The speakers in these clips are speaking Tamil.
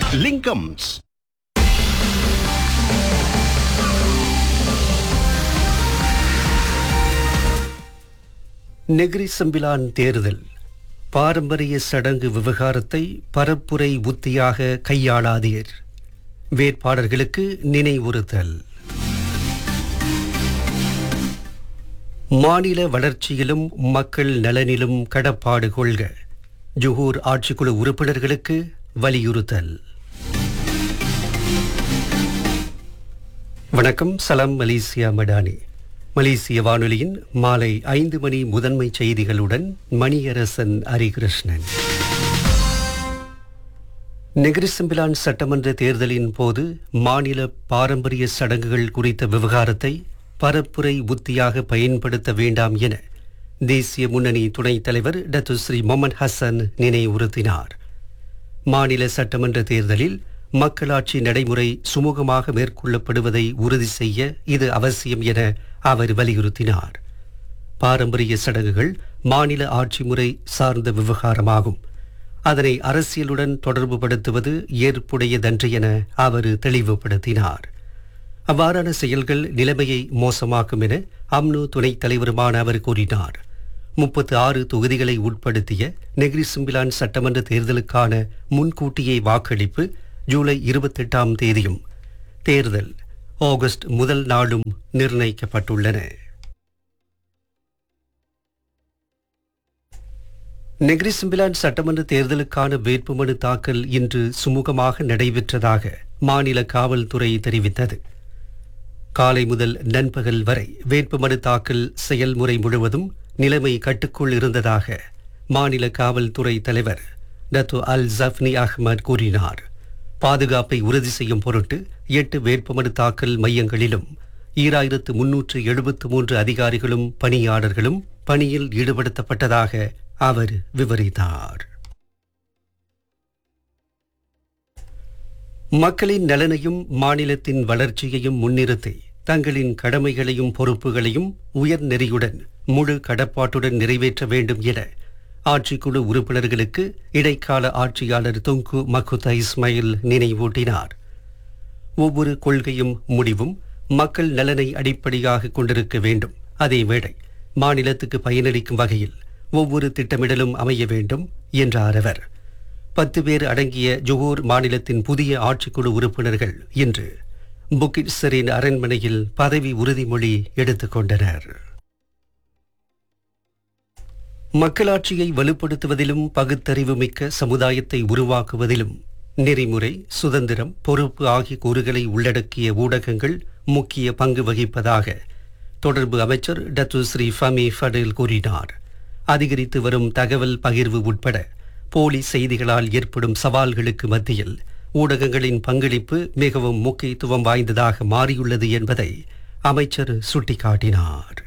லிங்கம்ஸ் நெகிரி செம்பிலான் தேர்தல் பாரம்பரிய சடங்கு விவகாரத்தை பரப்புரை உத்தியாக கையாளாதீர் வேட்பாளர்களுக்கு நினைவுறுத்தல் மாநில வளர்ச்சியிலும் மக்கள் நலனிலும் கடப்பாடு கொள்க ஜுகூர் ஆட்சிக்குழு உறுப்பினர்களுக்கு வலியுறுத்தல் வணக்கம் சலாம் மலேசியா மடானி மலேசிய வானொலியின் மாலை ஐந்து மணி முதன்மை செய்திகளுடன் மணியரசன் ஹரிகிருஷ்ணன் நெகிரிசம்பிலான் சட்டமன்ற தேர்தலின் போது மாநில பாரம்பரிய சடங்குகள் குறித்த விவகாரத்தை பரப்புரை உத்தியாக பயன்படுத்த வேண்டாம் என தேசிய முன்னணி துணைத் தலைவர் டத்து ஸ்ரீ மொமன் ஹசன் நினைவுறுத்தினார் மாநில சட்டமன்ற தேர்தலில் மக்களாட்சி நடைமுறை சுமூகமாக மேற்கொள்ளப்படுவதை உறுதி செய்ய இது அவசியம் என அவர் வலியுறுத்தினார் பாரம்பரிய சடங்குகள் மாநில ஆட்சி முறை சார்ந்த விவகாரமாகும் அதனை அரசியலுடன் தொடர்புபடுத்துவது ஏற்புடையதன்று என அவர் தெளிவுபடுத்தினார் அவ்வாறான செயல்கள் நிலைமையை மோசமாக்கும் என அம்னு துணைத் தலைவருமான அவர் கூறினார் முப்பத்து ஆறு தொகுதிகளை உட்படுத்திய நெகிரி சிம்பிலான் சட்டமன்ற தேர்தலுக்கான முன்கூட்டியே வாக்களிப்பு ஜூலை இருபத்தெட்டாம் தேதியும் தேர்தல் ஆகஸ்ட் முதல் நாளும் நிர்ணயிக்கப்பட்டுள்ளன நெகிரி சிம்பிலான் சட்டமன்ற தேர்தலுக்கான வேட்புமனு தாக்கல் இன்று சுமூகமாக நடைபெற்றதாக மாநில காவல்துறை தெரிவித்தது காலை முதல் நண்பகல் வரை வேட்புமனு தாக்கல் செயல்முறை முழுவதும் நிலைமை கட்டுக்குள் இருந்ததாக மாநில காவல்துறை தலைவர் டத்து அல் ஜஃப்னி அஹ்மத் கூறினார் பாதுகாப்பை உறுதி செய்யும் பொருட்டு எட்டு வேட்புமனு தாக்கல் மையங்களிலும் ஈராயிரத்து முன்னூற்று எழுபத்து மூன்று அதிகாரிகளும் பணியாளர்களும் பணியில் ஈடுபடுத்தப்பட்டதாக அவர் விவரித்தார் மக்களின் நலனையும் மாநிலத்தின் வளர்ச்சியையும் முன்னிறுத்தி தங்களின் கடமைகளையும் பொறுப்புகளையும் உயர் நெறியுடன் முழு கடப்பாட்டுடன் நிறைவேற்ற வேண்டும் என ஆட்சிக்குழு உறுப்பினர்களுக்கு இடைக்கால ஆட்சியாளர் தொங்கு மக்குதா இஸ்மாயில் நினைவூட்டினார் ஒவ்வொரு கொள்கையும் முடிவும் மக்கள் நலனை அடிப்படையாக கொண்டிருக்க வேண்டும் அதேவேளை மாநிலத்துக்கு பயனளிக்கும் வகையில் ஒவ்வொரு திட்டமிடலும் அமைய வேண்டும் என்றார் அவர் பத்து பேர் அடங்கிய ஜொஹூர் மாநிலத்தின் புதிய ஆட்சிக்குழு உறுப்பினர்கள் இன்று புக்கிட் செரின் அரண்மனையில் பதவி உறுதிமொழி எடுத்துக்கொண்டனர் மக்களாட்சியை வலுப்படுத்துவதிலும் பகுத்தறிவு மிக்க சமுதாயத்தை உருவாக்குவதிலும் நெறிமுறை சுதந்திரம் பொறுப்பு ஆகிய கூறுகளை உள்ளடக்கிய ஊடகங்கள் முக்கிய பங்கு வகிப்பதாக தொடர்பு அமைச்சர் டத்து ஸ்ரீ ஃபமி ஃபடேல் கூறினார் அதிகரித்து வரும் தகவல் பகிர்வு உட்பட போலி செய்திகளால் ஏற்படும் சவால்களுக்கு மத்தியில் ஊடகங்களின் பங்களிப்பு மிகவும் முக்கியத்துவம் வாய்ந்ததாக மாறியுள்ளது என்பதை அமைச்சர் சுட்டிக்காட்டினார்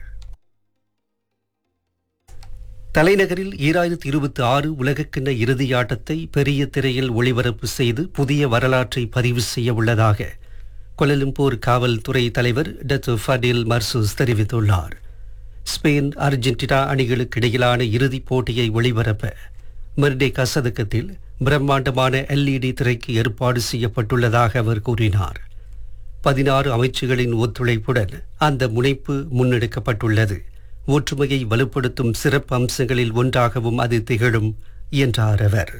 தலைநகரில் ஈராயிரத்தி இருபத்தி ஆறு உலகக்கிண்ண இறுதியாட்டத்தை பெரிய திரையில் ஒளிபரப்பு செய்து புதிய வரலாற்றை பதிவு செய்ய உள்ளதாக கொலலும்பூர் காவல்துறை தலைவர் டத்து ஃபடில் மர்சூஸ் தெரிவித்துள்ளார் ஸ்பெயின் அர்ஜென்டினா அணிகளுக்கு இடையிலான இறுதிப் போட்டியை ஒளிபரப்ப மெர்டே கசதக்கத்தில் பிரம்மாண்டமான எல்இடி திரைக்கு ஏற்பாடு செய்யப்பட்டுள்ளதாக அவர் கூறினார் பதினாறு அமைச்சுகளின் ஒத்துழைப்புடன் அந்த முனைப்பு முன்னெடுக்கப்பட்டுள்ளது ஒற்றுமையை வலுப்படுத்தும் சிறப்பு அம்சங்களில் ஒன்றாகவும் அது திகழும் என்றார் அவர்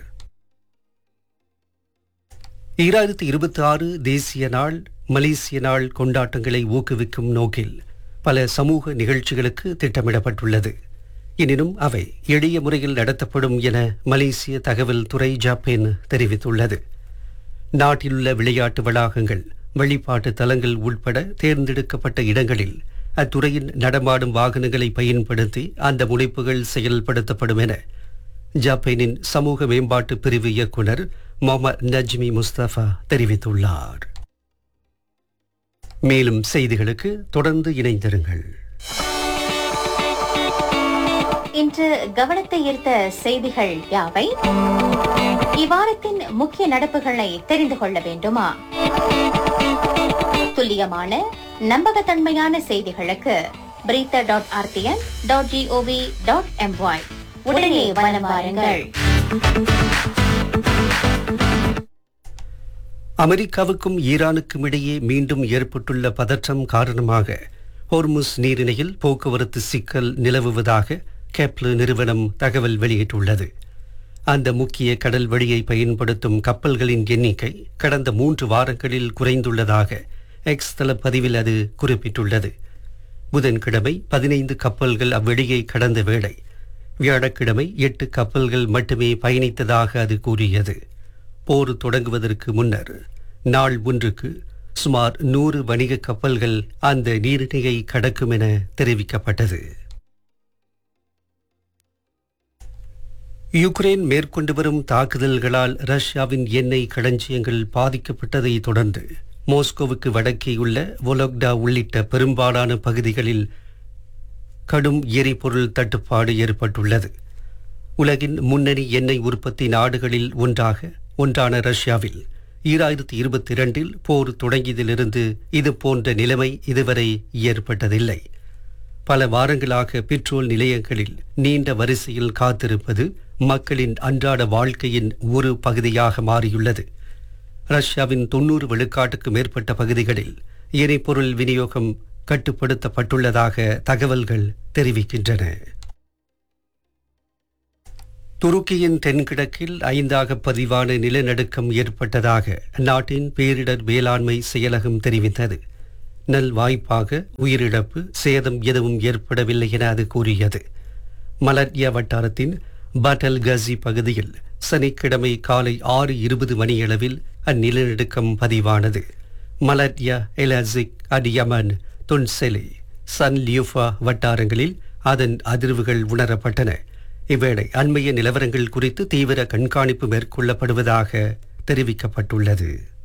ஈராயிரத்தி இருபத்தி ஆறு தேசிய நாள் மலேசிய நாள் கொண்டாட்டங்களை ஊக்குவிக்கும் நோக்கில் பல சமூக நிகழ்ச்சிகளுக்கு திட்டமிடப்பட்டுள்ளது எனினும் அவை எளிய முறையில் நடத்தப்படும் என மலேசிய தகவல் துறை ஜாப்பேன் தெரிவித்துள்ளது நாட்டிலுள்ள விளையாட்டு வளாகங்கள் வழிபாட்டு தலங்கள் உட்பட தேர்ந்தெடுக்கப்பட்ட இடங்களில் அத்துறையின் நடமாடும் வாகனங்களை பயன்படுத்தி அந்த முனைப்புகள் செயல்படுத்தப்படும் என ஜாப்பேனின் சமூக மேம்பாட்டு பிரிவு இயக்குனர் முகமது நஜ்மி முஸ்தபா தெரிவித்துள்ளார் மேலும் செய்திகளுக்கு தொடர்ந்து இணைந்திருங்கள் இன்று கவனத்தை ஈர்த்த செய்திகள் யாவை இவ்வாரத்தின் முக்கிய நடப்புகளை தெரிந்து கொள்ள வேண்டுமா துல்லியமான நம்பகத்தன்மையான செய்திகளுக்கு பிரீத்த dot RTM dot GOV dot MY உடனே வலம் வாருங்கள் அமெரிக்காவுக்கும் ஈரானுக்கும் இடையே மீண்டும் ஏற்பட்டுள்ள பதற்றம் காரணமாக ஹோர்முஸ் நீரிணையில் போக்குவரத்து சிக்கல் நிலவுவதாக கெப்லு நிறுவனம் தகவல் வெளியிட்டுள்ளது அந்த முக்கிய கடல் வழியை பயன்படுத்தும் கப்பல்களின் எண்ணிக்கை கடந்த மூன்று வாரங்களில் குறைந்துள்ளதாக எக்ஸ் தளப்பதிவில் அது குறிப்பிட்டுள்ளது புதன்கிழமை பதினைந்து கப்பல்கள் அவ்வழியை கடந்த வேளை வியாழக்கிழமை எட்டு கப்பல்கள் மட்டுமே பயணித்ததாக அது கூறியது போர் தொடங்குவதற்கு முன்னர் நாள் ஒன்றுக்கு சுமார் நூறு வணிக கப்பல்கள் அந்த நீரிணையை கடக்கும் என தெரிவிக்கப்பட்டது யுக்ரைன் மேற்கொண்டு வரும் தாக்குதல்களால் ரஷ்யாவின் எண்ணெய் களஞ்சியங்கள் பாதிக்கப்பட்டதை தொடர்ந்து மோஸ்கோவுக்கு வடக்கேயுள்ள வொலோக்டா உள்ளிட்ட பெரும்பாலான பகுதிகளில் கடும் எரிபொருள் தட்டுப்பாடு ஏற்பட்டுள்ளது உலகின் முன்னணி எண்ணெய் உற்பத்தி நாடுகளில் ஒன்றாக ஒன்றான ரஷ்யாவில் ஈராயிரத்தி இருபத்தி இரண்டில் போர் தொடங்கியதிலிருந்து இது போன்ற நிலைமை இதுவரை ஏற்பட்டதில்லை பல வாரங்களாக பெட்ரோல் நிலையங்களில் நீண்ட வரிசையில் காத்திருப்பது மக்களின் அன்றாட வாழ்க்கையின் ஒரு பகுதியாக மாறியுள்ளது ரஷ்யாவின் தொன்னூறு விழுக்காட்டுக்கு மேற்பட்ட பகுதிகளில் எரிபொருள் விநியோகம் கட்டுப்படுத்தப்பட்டுள்ளதாக தகவல்கள் தெரிவிக்கின்றன துருக்கியின் தென்கிழக்கில் ஐந்தாக பதிவான நிலநடுக்கம் ஏற்பட்டதாக அந்நாட்டின் பேரிடர் மேலாண்மை செயலகம் தெரிவித்தது நல் வாய்ப்பாக உயிரிழப்பு சேதம் எதுவும் ஏற்படவில்லை என அது கூறியது மலர்யா வட்டாரத்தின் பட்டல் கசி பகுதியில் சனிக்கிழமை காலை ஆறு இருபது மணியளவில் அந்நிலநடுக்கம் பதிவானது மலர்யா எலாசிக் அடியமன் தொன்செலி சன் லியூஃபா வட்டாரங்களில் அதன் அதிர்வுகள் உணரப்பட்டன இவ்வேளை அண்மைய நிலவரங்கள் குறித்து தீவிர கண்காணிப்பு மேற்கொள்ளப்படுவதாக தெரிவிக்கப்பட்டுள்ளது